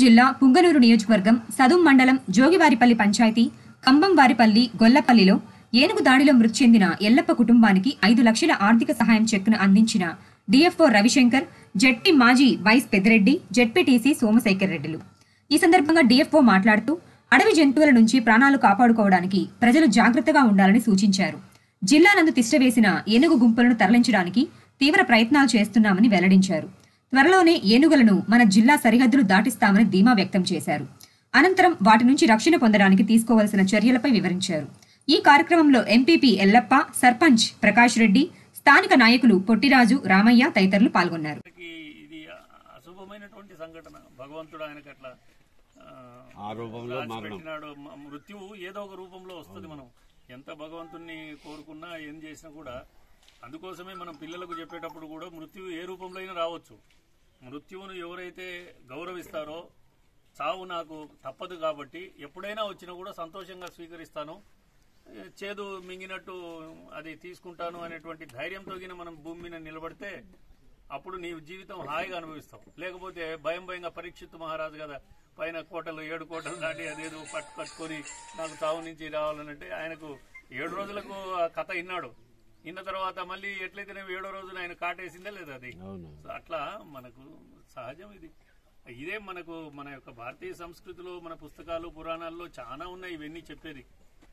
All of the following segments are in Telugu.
జిల్లా పుంగనూరు నియోజకవర్గం సదుం మండలం జోగివారిపల్లి పంచాయతీ కంబంవారిపల్లి గొల్లపల్లిలో ఏనుగు దాడిలో మృతి చెందిన ఎల్లప్ప కుటుంబానికి ఐదు లక్షల ఆర్థిక సహాయం చెక్కును అందించిన డిఎఫ్ఓ రవిశంకర్ జెడ్పీ మాజీ వైస్ పెద్దిరెడ్డి జెడ్పీటీసీ సోమశేఖర్ రెడ్డిలు ఈ సందర్భంగా డిఎఫ్ఓ మాట్లాడుతూ అడవి జంతువుల నుంచి ప్రాణాలు కాపాడుకోవడానికి ప్రజలు జాగ్రత్తగా ఉండాలని సూచించారు జిల్లా నందు తిష్టవేసిన ఏనుగు గుంపులను తరలించడానికి తీవ్ర ప్రయత్నాలు చేస్తున్నామని వెల్లడించారు త్వరలోనే ఏనుగులను మన జిల్లా సరిహద్దులు దాటిస్తామని ధీమా వ్యక్తం చేశారు అనంతరం వాటి నుంచి రక్షణ పొందడానికి తీసుకోవాల్సిన చర్యలపై వివరించారు ఈ కార్యక్రమంలో ఎంపీపీ ఎల్లప్ప సర్పంచ్ ప్రకాష్ రెడ్డి స్థానిక నాయకులు పొట్టిరాజు రామయ్య తదితరులు పాల్గొన్నారు మనకి ఇది అశుభమైనటువంటి సంఘటన భగవంతుడు ఆయనకి అట్లా ఆ, ఆ రూపంలో రాసి మరణం పెట్టినాడు మ- మృత్యువు ఏదో ఒక రూపంలో వస్తుంది మనం ఎంత భగవంతుణ్ణి కోరుకున్నా ఏం చేసినా కూడా అందుకోసమే మనం పిల్లలకు చెప్పేటప్పుడు కూడా మృత్యువు ఏ రూపంలో అయినా రావచ్చు మృత్యువును ఎవరైతే గౌరవిస్తారో చావు నాకు తప్పదు కాబట్టి ఎప్పుడైనా వచ్చినా కూడా సంతోషంగా స్వీకరిస్తాను ఏ, చేదు మింగినట్టు అది తీసుకుంటాను అనేటువంటి ధైర్యంతో గిన మనం భూమి మీద నిలబడితే అప్పుడు నీ జీవితం హాయిగా అనుభవిస్తావు లేకపోతే భయం భయంగా పరీక్షిత్ మహారాజు కదా పైన కోటలు ఏడు కోటలు దాటి అదేదో పట్టు పట్టుకొని నాకు తావు నుంచి రావాలనంటే ఆయనకు ఏడు రోజులకు ఆ కథ విన్నాడు విన్న తర్వాత మళ్ళీ ఎట్లయితేనే ఏడో రోజున ఆయన కాటేసిందే లేదా అది అవును సో అట్లా మనకు సహజం ఇది ఇదే మనకు మన యొక్క భారతీయ సంస్కృతిలో మన పుస్తకాలు పురాణాల్లో చాలా ఉన్నాయి ఇవన్నీ చెప్పేది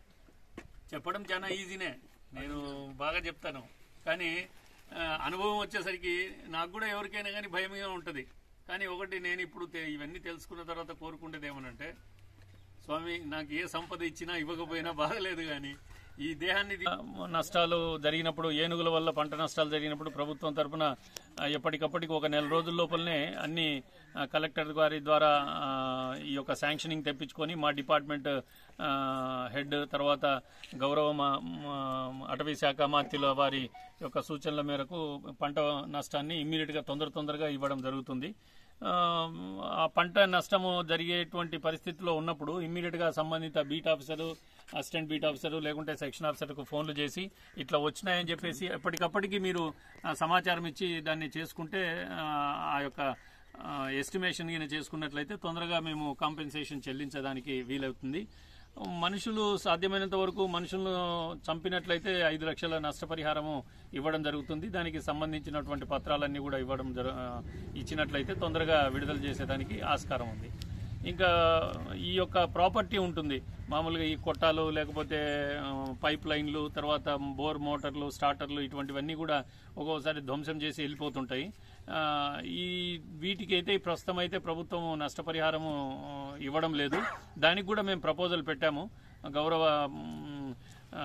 చెప్పడం చాలా ఈజీనే నేను బాగా చెప్తాను కానీ ఆ, అనుభవం వచ్చేసరికి నాకు కూడా ఎవరికైనా కానీ భయంగా ఉంటుంది కానీ ఒకటి నేను ఇప్పుడు తె- ఇవన్నీ తెలుసుకున్న తర్వాత కోరుకుంటేది ఏమనంటే స్వామి నాకు ఏ సంపద ఇచ్చినా ఇవ్వకపోయినా బాధలేదు కానీ ఈ దేహాన్ని తీ- నష్టాలు జరిగినప్పుడు ఏనుగుల వల్ల పంట నష్టాలు జరిగినప్పుడు ప్రభుత్వం తరపున ఆ, ఎప్పటికప్పటికి ఒక నెల రోజుల లోపలనే అన్ని ఆ, కలెక్టర్ గారి ద్వారా ఆ, ఈ యొక్క శాంక్షనింగ్ తెప్పించుకొని మా డిపార్ట్మెంట్ ఆ, హెడ్ తర్వాత గౌరవ మా- మా అటవీ శాఖ మాత్యుల వారి యొక్క సూచనల మేరకు పంట నష్టాన్ని ఇమ్మీడియట్ గా తొందర తొందరగా ఇవ్వడం జరుగుతుంది ఆ, ఆ పంట నష్టము జరిగేటువంటి పరిస్థితిలో ఉన్నప్పుడు ఇమ్మీడియట్ గా సంబంధిత beat officer assistant beat officer లేకుంటే సెక్షన్ ఆఫీసర్కు ఫోన్లు చేసి ఇట్లా వచ్చినాయని చెప్పేసి ఎప్పటికప్పటికి మీరు ఆ, సమాచారం ఇచ్చి దాన్ని చేసుకుంటే ఆ, ఆ యొక్క ఎస్టిమేషన్ గిన చేసుకున్నట్లయితే తొందరగా మేము కాంపెన్సేషన్ చెల్లించడానికి వీలవుతుంది మనుషులు సాధ్యమైనంత వరకు మనుషులను చంపినట్లయితే ఐదు లక్షల నష్టపరిహారము ఇవ్వడం జరుగుతుంది దానికి సంబంధించినటువంటి పత్రాలన్నీ కూడా ఇవ్వడం జరు ఆ, ఇచ్చినట్లయితే తొందరగా విడుదల చేసేదానికి ఆస్కారం ఉంది ఇంకా ఈ యొక్క ప్రాపర్టీ ఉంటుంది మామూలుగా ఈ కొట్టాలు లేకపోతే ఆ, పైప్ లైన్లు తర్వాత బోర్ మోటార్లు స్టార్టర్లు ఇటువంటివన్నీ కూడా ఒక్కోసారి ధ్వంసం చేసి వెళ్ళిపోతుంటాయి ఆ, ఈ వీటికి అయితే ప్రస్తుతం అయితే ప్రభుత్వం నష్టపరిహారము ఆ, ఇవ్వడం లేదు దానికి కూడా మేము ప్రపోజల్ పెట్టాము గౌరవ మ్, ఆ,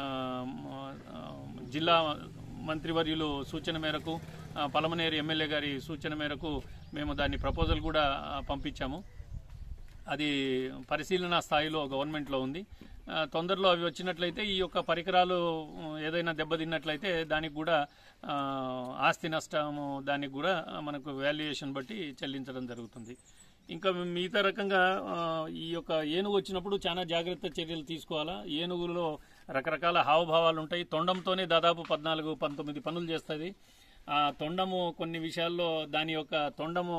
ఆ, జిల్లా మంత్రివర్యులు సూచన మేరకు ఆ, పలమనేరు ఎమ్మెల్యే గారి సూచన మేరకు మేము దాన్ని ప్రపోజల్ కూడా ఆ, పంపించాము అది పరిశీలన స్థాయిలో గవర్నమెంట్లో ఉంది ఆ, తొందరలో అవి వచ్చినట్లయితే ఈ యొక్క పరికరాలు ఉ, ఏదైనా దెబ్బతిన్నట్లయితే దానికి కూడా ఆ, ఆస్తి నష్టము దానికి కూడా మనకు వాల్యుయేషన్ బట్టి చెల్లించడం జరుగుతుంది ఇంకా మిగతా రకంగా ఆ, ఈ యొక్క ఏనుగు వచ్చినప్పుడు చాలా జాగ్రత్త చర్యలు తీసుకోవాలా ఏనుగులో రకరకాల హావభావాలు ఉంటాయి తొండంతోనే దాదాపు పద్నాలుగు పంతొమ్మిది పనులు చేస్తుంది ఆ తొండము కొన్ని విషయాల్లో దాని యొక్క తొండము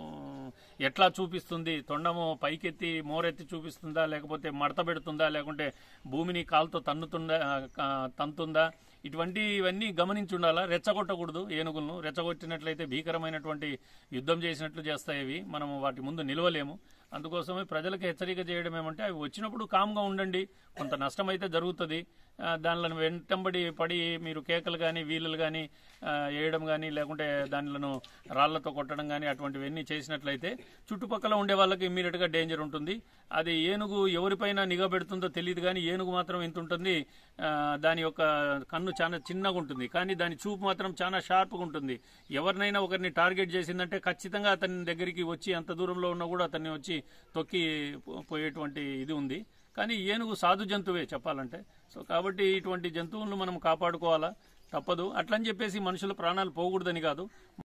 ఎట్లా చూపిస్తుంది తొండము పైకెత్తి మోరెత్తి చూపిస్తుందా లేకపోతే మడత పెడుతుందా లేకుంటే భూమిని కాలుతో తన్నుతుందా ఆ, తంతుందా ఇటువంటి ఇవన్నీ గమనించి ఉండాలా రెచ్చగొట్టకూడదు ఏనుగులను రెచ్చగొట్టినట్లయితే భీకరమైనటువంటి యుద్ధం చేసినట్లు చేస్తాయి అవి మనము వాటి ముందు నిలవలేము అందుకోసమే ప్రజలకు హెచ్చరిక చేయడం ఏమంటే అవి వచ్చినప్పుడు కామ్గా ఉండండి కొంత నష్టం అయితే జరుగుతుంది ఆ, దానిలను వెంటంబడి పడి మీరు కేకలు కానీ వీళ్ళలు కానీ వేయడం కానీ లేకుంటే దానిలను రాళ్లతో కొట్టడం కానీ అటువంటివన్నీ చేసినట్లయితే చుట్టుపక్కల ఉండే వాళ్ళకి ఇమ్మీడియట్ గా డేంజర్ ఉంటుంది అది ఏనుగు ఎవరిపైన నిఘా పెడుతుందో తెలియదు కానీ ఏనుగు మాత్రం ఎంత ఉంటుంది ఆ, దాని యొక్క కన్ను చాలా చిన్నగా ఉంటుంది కానీ దాని చూపు మాత్రం చాలా షార్ప్గా ఉంటుంది ఎవరినైనా ఒకరిని టార్గెట్ చేసిందంటే ఖచ్చితంగా అతని దగ్గరికి వచ్చి అంత దూరంలో ఉన్నా కూడా అతన్ని వచ్చి తొక్కి పో- పోయేటువంటి ఇది ఉంది కానీ ఏనుగు సాధు జంతువే చెప్పాలంటే సో కాబట్టి ఇటువంటి జంతువులను మనం కాపాడుకోవాలా తప్పదు అట్లని చెప్పేసి మనుషుల ప్రాణాలు పోకూడదని కాదు